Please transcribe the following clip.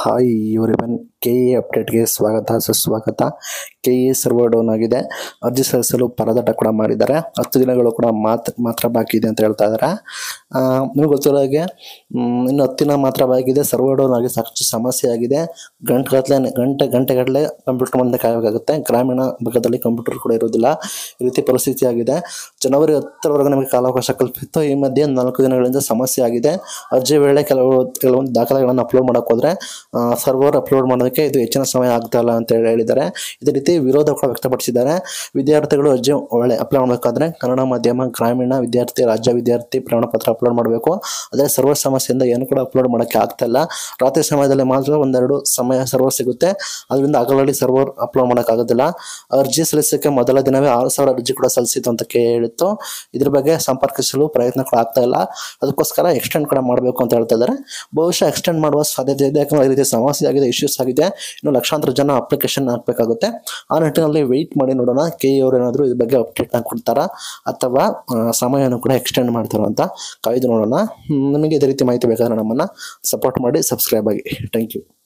hi ಇವರಿವನ್ K A ಅಪ್ಡೇಟ್ಗೆ ಸ್ವಾಗತ ಸುಸ್ವಾಗತ ಕೆ ಎ ಸರ್ವರ್ ಡೌನ್ ಆಗಿದೆ ಅರ್ಜಿ ಸಲ್ಲಿಸಲು ಪರದಾಟ ಕೂಡ ಮಾಡಿದ್ದಾರೆ ಹತ್ತು ದಿನಗಳು ಕೂಡ ಮಾತ್ರ ಮಾತ್ರ ಬಾಕಿ ಇದೆ ಅಂತ ಹೇಳ್ತಾ ಇದ್ದಾರೆ ಆ, ನಿಮ್ಗೆ ಗೊತ್ತಿರೋ ಹಾಗೆ ಮ್, ಇನ್ನು ಹತ್ತು ದಿನ ಮಾತ್ರ ಬಾಕಿ ಇದೆ ಸರ್ವರ್ ಡೌನ್ ಆಗಿ ಸಾಕಷ್ಟು ಸಮಸ್ಯೆ ಆಗಿದೆ ಗಂಟೆಗಟ್ಟಲೆ ಗಂಟೆ ಗಂಟೆಗಟ್ಟಲೆ ಕಂಪ್ಯೂಟರ್ ಮುಂದೆ ಕಾಯಬೇಕಾಗುತ್ತೆ ಗ್ರಾಮೀಣ ಭಾಗದಲ್ಲಿ ಕಂಪ್ಯೂಟರ್ ಕೂಡ ಇರೋದಿಲ್ಲ ಈ ರೀತಿ ಪರಿಸ್ಥಿತಿ ಆಗಿದೆ ಜನವರಿ ಹತ್ತರವರೆಗೆ ನಮಗೆ ಕಾಲಾವಕಾಶ ಕಲ್ಪಿತ್ತು ಈ ಮಧ್ಯೆ ನಾಲ್ಕು ದಿನಗಳಿಂದ ಸಮಸ್ಯೆ ಆಗಿದೆ ಅರ್ಜಿ ವೇಳೆ ಕೆಲವು ಕೆಲವೊಂದು ದಾಖಲೆಗಳನ್ನು ಅಪ್ಲೋಡ್ ಮಾಡೋಕೆ ಹೋದರೆ ಸರ್ವರ್ ಅಪ್ಲೋಡ್ ಮಾಡೋದಕ್ಕೆ ಇದು ಹೆಚ್ಚಿನ ಸಮಯ ಆಗ್ತಾ ಇಲ್ಲ ಅಂತ ಹೇಳಿ ಹೇಳಿದ್ದಾರೆ ಇದೇ ರೀತಿ ವಿರೋಧ ಕೂಡ ವ್ಯಕ್ತಪಡಿಸಿದ್ದಾರೆ ವಿದ್ಯಾರ್ಥಿಗಳು ಅರ್ಜಿ ಒಳ್ಳೆ ಅಪ್ಲೋಡ್ ಮಾಡಬೇಕಾದ್ರೆ ಕನ್ನಡ ಮಾಧ್ಯಮ ಗ್ರಾಮೀಣ ವಿದ್ಯಾರ್ಥಿ ರಾಜ್ಯ ವಿದ್ಯಾರ್ಥಿ ಪ್ರಮಾಣ ಪತ್ರ ಅಪ್ಲೋಡ್ ಮಾಡಬೇಕು ಅದೇ ಸರ್ವರ್ ಸಮಸ್ಯೆಯಿಂದ ಏನು ಕೂಡ ಅಪ್ಲೋಡ್ ಮಾಡೋಕ್ಕೆ ಆಗ್ತಾ ಇಲ್ಲ ರಾತ್ರಿ ಸಮಯದಲ್ಲಿ ಮಾತ್ರ ಒಂದೆರಡು ಸಮಯ ಸರ್ವರ್ ಸಿಗುತ್ತೆ ಅದರಿಂದ ಹಗಲಲ್ಲಿ ಸರ್ವರ್ ಅಪ್ಲೋಡ್ ಮಾಡೋಕ್ಕಾಗೋದಿಲ್ಲ ಅರ್ಜಿ ಸಲ್ಲಿಸೋಕ್ಕೆ ಮೊದಲ ದಿನವೇ ಆರು ಸಾವಿರ ಅರ್ಜಿ ಕೂಡ ಸಲ್ಲಿಸಿತ್ತು ಅಂತ ಹೇಳಿತ್ತು ಇದ್ರ ಬಗ್ಗೆ ಸಂಪರ್ಕಿಸಲು ಪ್ರಯತ್ನ ಕೂಡ ಆಗ್ತಾ ಇಲ್ಲ ಅದಕ್ಕೋಸ್ಕರ ಎಕ್ಸ್ಟೆಂಡ್ ಕೂಡ ಮಾಡಬೇಕು ಅಂತ ಹೇಳ್ತಾ ಇದ್ದಾರೆ ಬಹುಶಃ ಎಕ್ಸ್ಟೆಂಡ್ ಮಾಡುವ ಸಾಧ್ಯತೆ ಇದೆ ಯಾಕಂದ್ರೆ ಈ ರೀತಿ ಸಮಸ್ಯೆ ಆಗಿದೆ ಇಶ್ಯೂಸ್ ಆಗಿದೆ ಇನ್ನು ಲಕ್ಷಾಂತರ ಜನ ಅಪ್ಲಿಕೇಶನ್ ಹಾಕಬೇಕಾಗುತ್ತೆ ಆ ನಿಟ್ಟಿನಲ್ಲಿ ವೆಯ್ಟ್ ಮಾಡಿ ನೋಡೋಣ ಕೆ ಅವರು ಏನಾದರೂ ಇದ್ರ ಬಗ್ಗೆ ಅಪ್ಡೇಟ್ನ ಕೊಡ್ತಾರಾ ಅಥವಾ ಆ, ಸಮಯವನ್ನು ಕೂಡ ಎಕ್ಸ್ಟೆಂಡ್ ಮಾಡ್ತಾರೋ ಅಂತ ಕಾಯ್ದು ನೋಡೋಣ ಹ್ಮ್, ನಿಮಗೆ ಇದೇ ರೀತಿ ಮಾಹಿತಿ ಬೇಕಾದ್ರೆ ನಮ್ಮನ್ನು ಸಪೋರ್ಟ್ ಮಾಡಿ ಸಬ್ಸ್ಕ್ರೈಬ್ ಆಗಿ ಥ್ಯಾಂಕ್ ಯು